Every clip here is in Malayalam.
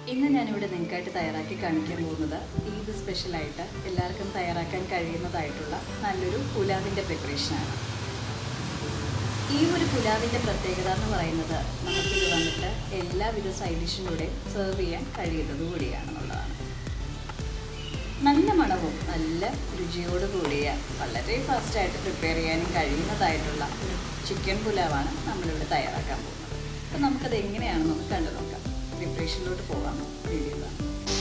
ഇന്ന് ഞാനിവിടെ നിങ്ങൾക്കായിട്ട് തയ്യാറാക്കി കാണിക്കാൻ പോകുന്നത് ഈദ് സ്പെഷ്യലായിട്ട് എല്ലാവർക്കും തയ്യാറാക്കാൻ കഴിയുന്നതായിട്ടുള്ള നല്ലൊരു പുലാവിൻ്റെ പ്രിപ്പറേഷനാണ് ഈ ഒരു പുലാവിൻ്റെ പ്രത്യേകത എന്ന് പറയുന്നത് നമുക്കിത് വന്നിട്ട് എല്ലാവിധ സൈഡ് ഡിഷിലൂടെ സെർവ് ചെയ്യാൻ കഴിയുന്നത് കൂടിയാണെന്നുള്ളതാണ് നല്ല മണവും നല്ല രുചിയോട് കൂടിയ വളരെ ഫാസ്റ്റായിട്ട് പ്രിപ്പയർ ചെയ്യാനും കഴിയുന്നതായിട്ടുള്ള ഒരു ചിക്കൻ പുലാവാണ് നമ്മളിവിടെ തയ്യാറാക്കാൻ പോകുന്നത് അപ്പോൾ നമുക്കത് എങ്ങനെയാണെന്നൊന്ന് കണ്ടു നോക്കാം പ്രിപ്പറേഷനിലോട്ട് പോകാം വീഡിയോ കാണാം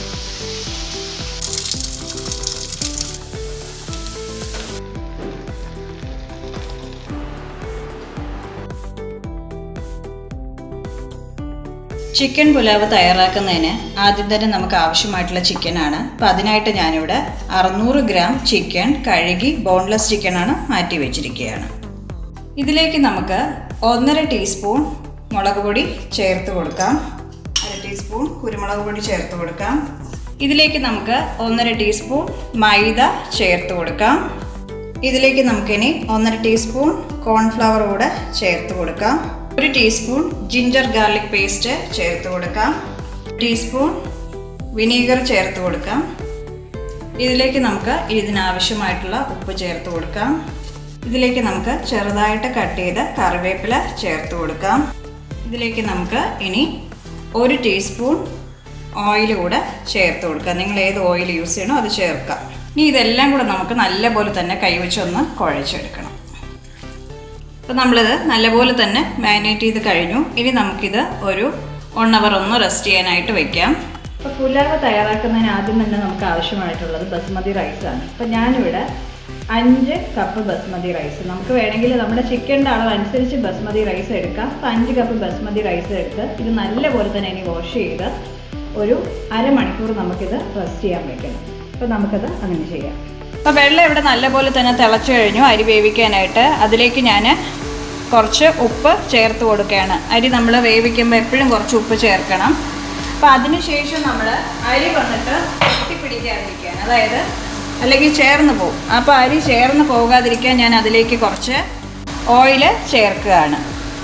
ചിക്കൻ പുലാവ് തയ്യാറാക്കുന്നതിന് ആദ്യം തന്നെ നമുക്ക് ആവശ്യമായിട്ടുള്ള ചിക്കനാണ് അപ്പോൾ അതിനായിട്ട് ഞാനിവിടെ അറുന്നൂറ് ഗ്രാം ചിക്കൻ കഴുകി ബോൺലെസ് ചിക്കനാണ് മാറ്റി വെച്ചിരിക്കുകയാണ് ഇതിലേക്ക് നമുക്ക് ഒന്നര ടീസ്പൂൺ മുളക് പൊടി ചേർത്ത് കൊടുക്കാം അര ടീസ്പൂൺ കുരുമുളക് പൊടി ചേർത്ത് കൊടുക്കാം ഇതിലേക്ക് നമുക്ക് ഒന്നര ടീസ്പൂൺ മൈദ ചേർത്ത് കൊടുക്കാം ഇതിലേക്ക് നമുക്കിനി ഒന്നര ടീസ്പൂൺ കോൺഫ്ലവർ കൂടെ ചേർത്ത് കൊടുക്കാം ഒരു ടീസ്പൂൺ ജിഞ്ചർ ഗാർലിക് പേസ്റ്റ് ചേർത്ത് കൊടുക്കാം ടീസ്പൂൺ വിനീഗർ ചേർത്ത് കൊടുക്കാം ഇതിലേക്ക് നമുക്ക് ഇതിനാവശ്യമായിട്ടുള്ള ഉപ്പ് ചേർത്ത് കൊടുക്കാം ഇതിലേക്ക് നമുക്ക് ചെറുതായിട്ട് കട്ട് ചെയ്ത കറിവേപ്പില ചേർത്ത് കൊടുക്കാം ഇതിലേക്ക് നമുക്ക് ഇനി ഒരു ടീസ്പൂൺ ഓയിൽ കൂടെ ചേർത്ത് കൊടുക്കാം നിങ്ങൾ ഏത് ഓയിൽ യൂസ് ചെയ്യണോ അത് ചേർക്കാം ഇനി ഇതെല്ലാം കൂടെ നമുക്ക് നല്ലപോലെ തന്നെ കൈവച്ചൊന്ന് കുഴച്ചെടുക്കണം അപ്പോൾ നമ്മളിത് നല്ലപോലെ തന്നെ മാരിനേറ്റ് ചെയ്ത് കഴിഞ്ഞു ഇനി നമുക്കിത് ഒരു വൺ അവർ ഒന്ന് റെസ്റ്റ് ചെയ്യാനായിട്ട് വെക്കാം അപ്പോൾ പുലാവ് തയ്യാറാക്കുന്നതിന് ആദ്യം തന്നെ നമുക്ക് ആവശ്യമായിട്ടുള്ളത് ബസ്മതി റൈസാണ് അപ്പോൾ ഞാനിവിടെ അഞ്ച് കപ്പ് ബസ്മതി റൈസ് നമുക്ക് വേണമെങ്കിൽ നമ്മുടെ ചിക്കൻ്റെ അളവ് അനുസരിച്ച് ബസ്മതി റൈസ് എടുക്കാം അപ്പോൾ അഞ്ച് കപ്പ് ബസ്മതി റൈസ് എടുത്ത് ഇത് നല്ലപോലെ തന്നെ ഇനി വാഷ് ചെയ്ത് ഒരു അരമണിക്കൂർ നമുക്കിത് റെസ്റ്റ് ചെയ്യാൻ വെക്കണം അപ്പോൾ നമുക്കത് അങ്ങനെ ചെയ്യാം അപ്പോൾ വെള്ളം ഇവിടെ നല്ലപോലെ തന്നെ തിളച്ച് കഴിഞ്ഞു അരി വേവിക്കാനായിട്ട് അതിലേക്ക് ഞാൻ കുറച്ച് ഉപ്പ് ചേർത്ത് കൊടുക്കുകയാണ് അരി നമ്മൾ വേവിക്കുമ്പോൾ എപ്പോഴും കുറച്ച് ഉപ്പ് ചേർക്കണം അപ്പോൾ അതിനുശേഷം നമ്മൾ അരി വന്നിട്ട് ഒട്ടിപ്പിടിക്കാതിരിക്കുകയാണ് അതായത് അല്ലെങ്കിൽ ചേർന്ന് പോകും അപ്പോൾ അരി ചേർന്ന് പോകാതിരിക്കാൻ ഞാൻ അതിലേക്ക് കുറച്ച് ഓയിൽ ചേർക്കുകയാണ്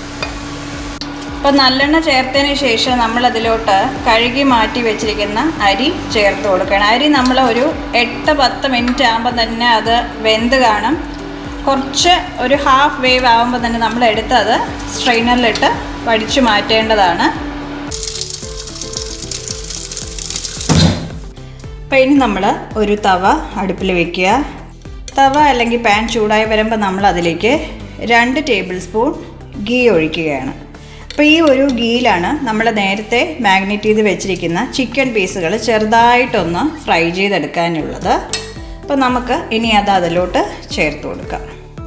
അപ്പോൾ നല്ലെണ്ണ ചേർത്തതിന് ശേഷം നമ്മൾ അതിലോട്ട് കഴുകി മാറ്റി വെച്ചിരിക്കുന്ന അരി ചേർത്ത് കൊടുക്കണം അരി നമ്മൾ ഒരു എട്ട് പത്ത് മിനിറ്റ് ആകുമ്പോൾ തന്നെ അത് വെന്ത് കാണും കുറച്ച് ഒരു ഹാഫ് വേവ് ആകുമ്പോൾ തന്നെ നമ്മൾ എടുത്ത് അത് സ്ട്രെയിനറിലിട്ട് വടിച്ചു മാറ്റേണ്ടതാണ് അപ്പോൾ ഇനി നമ്മൾ ഒരു തവ അടുപ്പിൽ വെക്കുക തവ അല്ലെങ്കിൽ പാൻ ചൂടായി വരുമ്പോൾ നമ്മൾ അതിലേക്ക് രണ്ട് ടേബിൾ സ്പൂൺ ഗീ ഒഴിക്കുകയാണ് അപ്പോൾ ഈ ഒരു ഗീയിലാണ് നമ്മൾ നേരത്തെ മാഗ്നേറ്റ് ചെയ്ത് വെച്ചിരിക്കുന്ന ചിക്കൻ പീസുകൾ ചെറുതായിട്ടൊന്ന് ഫ്രൈ ചെയ്തെടുക്കാനുള്ളത് അപ്പോൾ നമുക്ക് ഇനി അത് അതിലോട്ട് ചേർത്ത് കൊടുക്കാം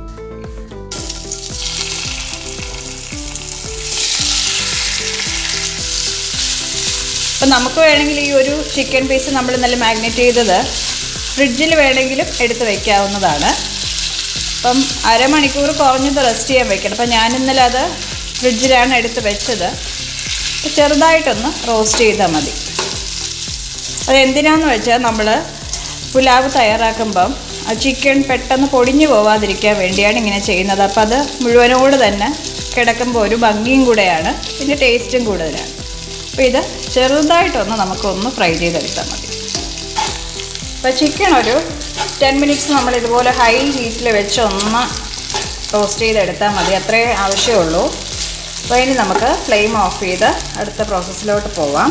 അപ്പം നമുക്ക് വേണമെങ്കിൽ ഈ ഒരു ചിക്കൻ പീസ് നമ്മൾ നല്ല മാഗ്നേറ്റ് ചെയ്തത് ഫ്രിഡ്ജിൽ വേണമെങ്കിലും എടുത്ത് വയ്ക്കാവുന്നതാണ് അപ്പം അരമണിക്കൂർ കുറഞ്ഞത് റെസ്റ്റ് ചെയ്യാൻ വെക്കണം അപ്പം ഞാൻ ഇന്നലെ അത് ഫ്രിഡ്ജിലാണ് എടുത്ത് വെച്ചത് ചെറുതായിട്ടൊന്ന് റോസ്റ്റ് ചെയ്താൽ മതി അത് എന്തിനാന്ന് വെച്ചാൽ നമ്മൾ പുലാവ് തയ്യാറാക്കുമ്പം ആ ചിക്കൻ പെട്ടെന്ന് പൊടിഞ്ഞു പോവാതിരിക്കാൻ വേണ്ടിയാണ് ഇങ്ങനെ ചെയ്യുന്നത് അപ്പം അത് മുഴുവനോട് തന്നെ കിടക്കുമ്പോൾ ഒരു ഭംഗിയും കൂടെയാണ് പിന്നെ ടേസ്റ്റും കൂടുതലാണ് അപ്പോൾ ഇത് ചെറുതായിട്ടൊന്ന് നമുക്കൊന്ന് ഫ്രൈ ചെയ്തെടുത്താൽ മതി അപ്പോൾ ചിക്കൻ ഒരു ടെൻ മിനിറ്റ്സ് നമ്മൾ ഇതുപോലെ ഹൈ ഹീറ്റിൽ വെച്ച് ഒന്ന് റോസ്റ്റ് ചെയ്തെടുത്താൽ മതി അത്രേ ആവശ്യമുള്ളൂ അപ്പോൾ ഇനി നമുക്ക് ഫ്ലെയിം ഓഫ് ചെയ്ത് അടുത്ത പ്രോസസ്സിലോട്ട് പോവാം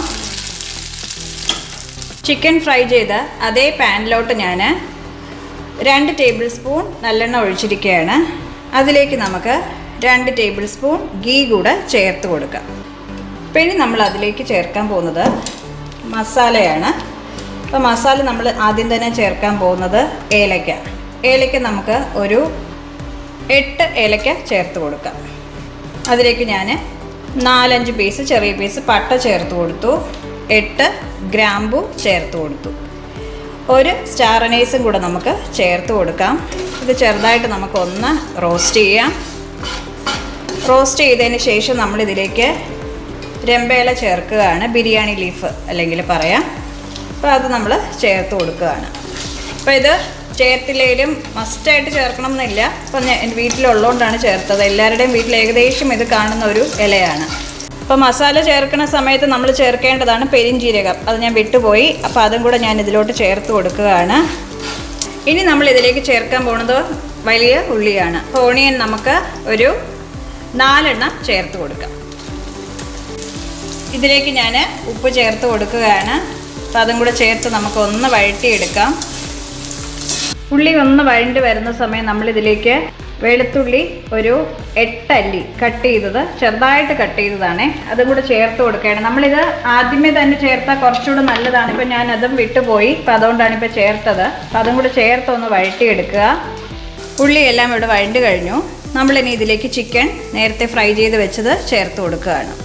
ചിക്കൻ ഫ്രൈ ചെയ്ത് അതേ പാനിലോട്ട് ഞാൻ രണ്ട് ടേബിൾ സ്പൂൺ നല്ലെണ്ണ ഒഴിച്ചിരിക്കുകയാണ് അതിലേക്ക് നമുക്ക് രണ്ട് ടേബിൾ സ്പൂൺ ഗീ കൂടെ ചേർത്ത് കൊടുക്കാം അപ്പോൾ ഇനി നമ്മൾ അതിലേക്ക് ചേർക്കാൻ പോകുന്നത് മസാലയാണ് അപ്പോൾ മസാല നമ്മൾ ആദ്യം തന്നെ ചേർക്കാൻ പോകുന്നത് ഏലക്ക ഏലക്ക നമുക്ക് ഒരു എട്ട് ഏലക്ക ചേർത്ത് കൊടുക്കാം അതിലേക്ക് ഞാൻ നാലഞ്ച് പീസ് ചെറിയ പീസ് പട്ട ചേർത്ത് കൊടുത്തു എട്ട് ഗ്രാമ്പു ചേർത്ത് കൊടുത്തു ഒരു സ്റ്റാർ അനൈസും കൂടെ നമുക്ക് ചേർത്ത് കൊടുക്കാം ഇത് ചെറുതായിട്ട് നമുക്കൊന്ന് റോസ്റ്റ് ചെയ്യാം റോസ്റ്റ് ചെയ്തതിന് ശേഷം നമ്മളിതിലേക്ക് രമ്പേല ചേർക്കുകയാണ് ബിരിയാണി ലീഫ് അല്ലെങ്കിൽ പറയാം അപ്പോൾ അത് നമ്മൾ ചേർത്ത് കൊടുക്കുകയാണ് അപ്പോൾ ഇത് ചേർത്തില്ലെങ്കിലും മസ്റ്റായിട്ട് ചേർക്കണം എന്നില്ല അപ്പം ഞാൻ എൻ്റെ വീട്ടിലുള്ളതുകൊണ്ടാണ് ചേർത്തത് എല്ലാവരുടെയും വീട്ടിൽ ഏകദേശം ഇത് കാണുന്ന ഒരു ഇലയാണ് അപ്പോൾ മസാല ചേർക്കുന്ന സമയത്ത് നമ്മൾ ചേർക്കേണ്ടതാണ് പെരിഞ്ജീരകം അത് ഞാൻ വിട്ടുപോയി അപ്പോൾ അതും കൂടെ ഞാൻ ഇതിലോട്ട് ചേർത്ത് കൊടുക്കുകയാണ് ഇനി നമ്മൾ ഇതിലേക്ക് ചേർക്കാൻ പോകുന്നത് വലിയ ഉള്ളിയാണ് അപ്പോൾ ഓണിയൻ നമുക്ക് ഒരു നാലെണ്ണം ചേർത്ത് കൊടുക്കാം ഇതിലേക്ക് ഞാൻ ഉപ്പ് ചേർത്ത് കൊടുക്കുകയാണ് അപ്പോൾ അതും കൂടെ ചേർത്ത് നമുക്ക് ഒന്ന് വഴറ്റിയെടുക്കാം ഉള്ളി ഒന്ന് വഴണ്ടി വരുന്ന സമയം നമ്മളിതിലേക്ക് വെളുത്തുള്ളി ഒരു എട്ടല്ലി കട്ട് ചെയ്തത് ചെറുതായിട്ട് കട്ട് ചെയ്തതാണേ അതും കൂടെ ചേർത്ത് കൊടുക്കുകയാണ് നമ്മളിത് ആദ്യമേ തന്നെ ചേർത്താൽ കുറച്ചുകൂടെ നല്ലതാണ് ഇപ്പം ഞാൻ അതും വിട്ടുപോയി അപ്പം അതുകൊണ്ടാണ് ഇപ്പോൾ ചേർത്തത് അപ്പം അതും കൂടെ ചേർത്ത് ഒന്ന് വഴറ്റിയെടുക്കുക ഉള്ളി എല്ലാം ഇവിടെ വഴണ്ടി കഴിഞ്ഞു നമ്മളിനി ഇതിലേക്ക് ചിക്കൻ നേരത്തെ ഫ്രൈ ചെയ്ത് വെച്ചത് ചേർത്ത് കൊടുക്കുകയാണ്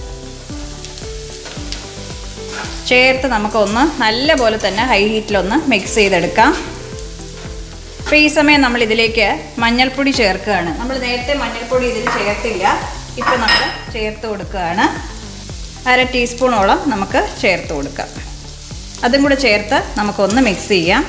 ചേർത്ത് നമുക്കൊന്ന് നല്ല പോലെ തന്നെ ഹൈ ഹീറ്റിലൊന്ന് മിക്സ് ചെയ്തെടുക്കാം അപ്പോൾ ഈ സമയം നമ്മൾ ഇതിലേക്ക് മഞ്ഞൾപ്പൊടി ചേർക്കുകയാണ് നമ്മൾ നേരത്തെ മഞ്ഞൾപ്പൊടി ഇതിൽ ചേർത്തില്ല ഇപ്പം നമ്മൾ ചേർത്ത് കൊടുക്കുകയാണ് അര ടീസ്പൂണോളം നമുക്ക് ചേർത്ത് കൊടുക്കാം അതും കൂടെ ചേർത്ത് നമുക്കൊന്ന് മിക്സ് ചെയ്യാം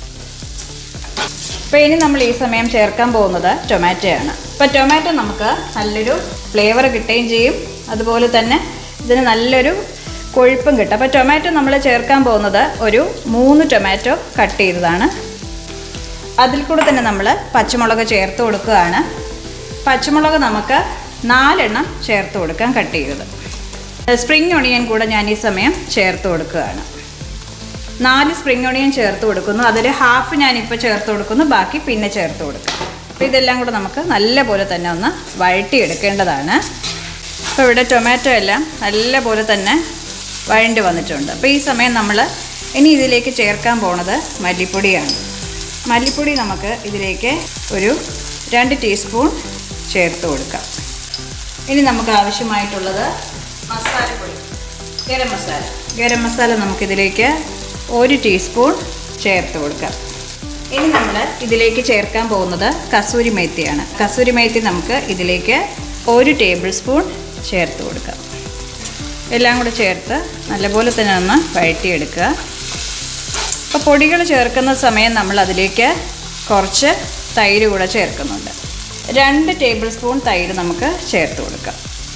അപ്പോൾ ഇനി നമ്മൾ ഈ സമയം ചേർക്കാൻ പോകുന്നത് ടൊമാറ്റോയാണ് അപ്പോൾ ടൊമാറ്റോ നമുക്ക് നല്ലൊരു ഫ്ലേവർ കിട്ടുകയും ചെയ്യും അതുപോലെ തന്നെ ഇതിന് നല്ലൊരു കൊഴുപ്പും കിട്ടും അപ്പോൾ ടൊമാറ്റോ നമ്മൾ ചേർക്കാൻ പോകുന്നത് ഒരു മൂന്ന് ടൊമാറ്റോ കട്ട് ചെയ്തതാണ് അതിൽ കൂടെ തന്നെ നമ്മൾ പച്ചമുളക് ചേർത്ത് കൊടുക്കുകയാണ് പച്ചമുളക് നമുക്ക് നാലെണ്ണം ചേർത്ത് കൊടുക്കാൻ കട്ട് ചെയ്തത് സ്പ്രിങ് ഒണിയൻ കൂടെ ഞാൻ ഈ സമയം ചേർത്ത് കൊടുക്കുകയാണ് നാല് സ്പ്രിങ് ഒണിയൻ ചേർത്ത് കൊടുക്കുന്നു അതിൽ ഹാഫ് ഞാനിപ്പോൾ ചേർത്ത് കൊടുക്കുന്നു ബാക്കി പിന്നെ ചേർത്ത് കൊടുക്കും അപ്പോൾ ഇതെല്ലാം കൂടെ നമുക്ക് നല്ല പോലെ തന്നെ ഒന്ന് വഴട്ടിയെടുക്കേണ്ടതാണ് അപ്പോൾ ഇവിടെ ടൊമാറ്റോ എല്ലാം നല്ല പോലെ തന്നെ വഴണ്ടി വന്നിട്ടുണ്ട് അപ്പോൾ ഈ സമയം നമ്മൾ ഇനി ഇതിലേക്ക് ചേർക്കാൻ പോണത് മല്ലിപ്പൊടിയാണ് മല്ലിപ്പൊടി നമുക്ക് ഇതിലേക്ക് ഒരു രണ്ട് ടീസ്പൂൺ ചേർത്ത് കൊടുക്കാം ഇനി നമുക്ക് ആവശ്യമായിട്ടുള്ളത് മസാലപ്പൊടി ഗരം മസാല ഗരം മസാല നമുക്കിതിലേക്ക് ഒരു ടീസ്പൂൺ ചേർത്ത് കൊടുക്കാം ഇനി നമ്മൾ ഇതിലേക്ക് ചേർക്കാൻ പോകുന്നത് കസൂരി മേത്തിയാണ് കസൂരി മേത്തി നമുക്ക് ഇതിലേക്ക് ഒരു ടേബിൾ സ്പൂൺ ചേർത്ത് കൊടുക്കാം എല്ലാം കൂടെ ചേർത്ത് നല്ലപോലെ തന്നെ ഒന്ന് വഴറ്റിയെടുക്കുക അപ്പോൾ പൊടികൾ ചേർക്കുന്ന സമയം നമ്മൾ അതിലേക്ക് കുറച്ച് തൈര് കൂടെ ചേർക്കുന്നുണ്ട് രണ്ട് ടേബിൾ സ്പൂൺ തൈര് നമുക്ക് ചേർത്ത് കൊടുക്കാം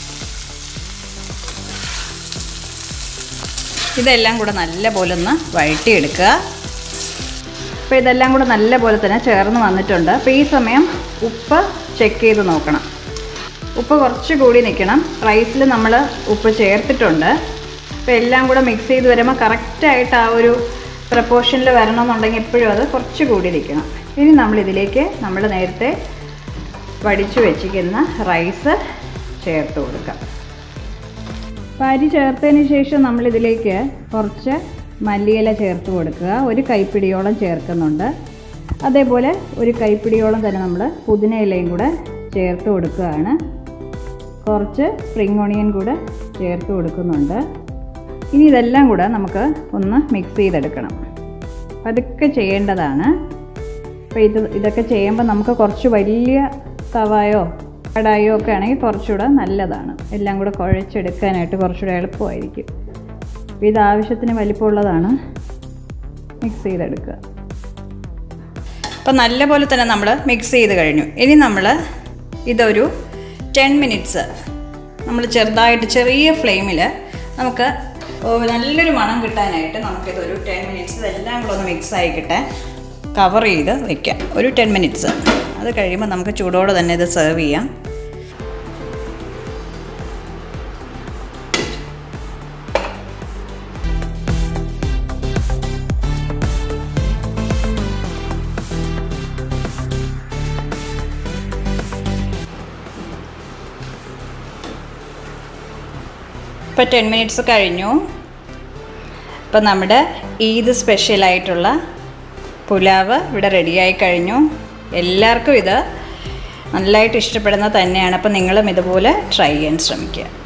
ഇതെല്ലാം കൂടെ നല്ല പോലെ ഒന്ന് വഴറ്റിയെടുക്കുക അപ്പോൾ ഇതെല്ലാം കൂടെ നല്ല പോലെ തന്നെ ചേർന്ന് വന്നിട്ടുണ്ട് അപ്പോൾ ഈ സമയം ഉപ്പ് ചെക്ക് ചെയ്ത് നോക്കണം ഉപ്പ് കുറച്ച് കൂടി നിൽക്കണം റൈസിൽ നമ്മൾ ഉപ്പ് ചേർത്തിട്ടുണ്ട് അപ്പോൾ എല്ലാം കൂടെ മിക്സ് ചെയ്ത് വരുമ്പോൾ കറക്റ്റായിട്ട് ആ ഒരു പ്രപ്പോർഷനിൽ വരണമെന്നുണ്ടെങ്കിൽ എപ്പോഴും അത് കുറച്ച് കൂടി നിൽക്കണം ഇനി നമ്മളിതിലേക്ക് നമ്മൾ നേരത്തെ വടിച്ചു വെച്ചിരിക്കുന്ന റൈസ് ചേർത്ത് കൊടുക്കാം അപ്പോൾ അരി ചേർത്തതിന് ശേഷം നമ്മളിതിലേക്ക് കുറച്ച് മല്ലിയില ചേർത്ത് കൊടുക്കുക ഒരു കൈപ്പിടിയോളം ചേർക്കുന്നുണ്ട് അതേപോലെ ഒരു കൈപ്പിടിയോളം തന്നെ നമ്മൾ പുതിന ഇലയും കൂടെ ചേർത്ത് കൊടുക്കുകയാണ് കുറച്ച് സ്പ്രിങ് ഓണിയൻ കൂടെ ചേർത്ത് കൊടുക്കുന്നുണ്ട് ഇനി ഇതെല്ലാം കൂടെ നമുക്ക് ഒന്ന് മിക്സ് ചെയ്തെടുക്കണം അതൊക്കെ ചെയ്യേണ്ടതാണ് അപ്പോൾ ഇത് ഇതൊക്കെ ചെയ്യുമ്പോൾ നമുക്ക് കുറച്ച് വലിയ തവായോ കടായോ ഒക്കെ ആണെങ്കിൽ കുറച്ചുകൂടെ നല്ലതാണ് എല്ലാം കൂടെ കുഴച്ചെടുക്കാനായിട്ട് കുറച്ചുകൂടെ എളുപ്പമായിരിക്കും അപ്പോൾ ഇത് ആവശ്യത്തിന് വലിപ്പമുള്ളതാണ് മിക്സ് ചെയ്തെടുക്കുക അപ്പോൾ നല്ലപോലെ തന്നെ നമ്മൾ മിക്സ് ചെയ്ത് കഴിഞ്ഞു ഇനി നമ്മൾ ഇതൊരു ടെൻ മിനിറ്റ്സ് നമ്മൾ ചെറുതായിട്ട് ചെറിയ ഫ്ലെയിമിൽ നമുക്ക് നല്ലൊരു മണം കിട്ടാനായിട്ട് നമുക്കിതൊരു ടെൻ മിനിറ്റ്സ് ഇതെല്ലാം കൂടെ ഒന്ന് മിക്സ് ആയിക്കിട്ടെ കവർ ചെയ്ത് വെക്കാം ഒരു ടെൻ മിനിറ്റ്സ് അത് കഴിയുമ്പോൾ നമുക്ക് ചൂടോടെ തന്നെ ഇത് സെർവ് ചെയ്യാം ഇപ്പോൾ ടെൻ മിനിറ്റ്സ് കഴിഞ്ഞു ഇപ്പോൾ നമ്മുടെ ഈദ് സ്പെഷ്യലായിട്ടുള്ള പുലാവ് ഇവിടെ റെഡിയായി കഴിഞ്ഞു എല്ലാവർക്കും ഇത് നല്ലതായിട്ട് ഇഷ്ടപ്പെടുന്നത് തന്നെയാണ് അപ്പോൾ നിങ്ങളും ഇതുപോലെ ട്രൈ ചെയ്യാൻ ശ്രമിക്കുക